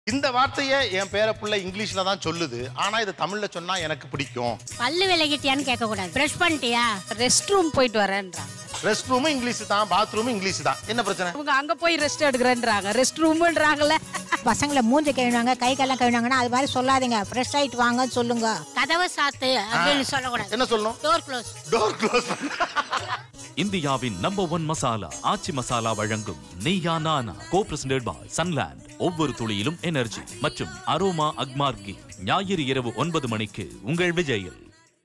இந்த வார்த்தையை என் பேர புள்ள இங்கிலீஷ்ல தான் சொல்லுது ஆனா இது தமிழ்ல சொன்னா எனக்கு பிடிக்கும் பல்லு விலகிட்டியான்னு கேட்க கூடாது பிரஷ் பண்ணிட்டியா ரெஸ்ட் ரூம் போயிட்டு வரேன்றாங்க ரெஸ்ட் ரூமும் இங்கிலீஷ் தான் பாத்ரூமும் இங்கிலீஷ் தான் என்ன பிரச்சனை அவங்க அங்க போய் ரெஸ்ட் எடுக்கிறேன்றாங்க ரெஸ்ட் ரூம்ன்றாங்கல்ல பசங்களை மூஞ்சி கழுவினாங்க கை காலம் கழுவினாங்கன்னா அது மாதிரி சொல்லாதீங்க ஃப்ரெஷ் ஆயிட்டு வாங்கன்னு சொல்லுங்க கதவை சாத்து அப்படின்னு சொல்லக்கூடாது என்ன சொல்லணும் டோர் க்ளோஸ் டோர் க்ளோஸ் இந்தியாவின் நம்பர் ஒன் மசாலா ஆச்சி மசாலா வழங்கும் நீயா நானா கோ பிரசன்டட் பாய் சன்லேண்ட் ஒவ்வொரு துளியிலும் எனர்ஜி மற்றும் அரோமா அக்மார்கி ஞாயிறு இரவு ஒன்பது மணிக்கு உங்கள் விஜயில்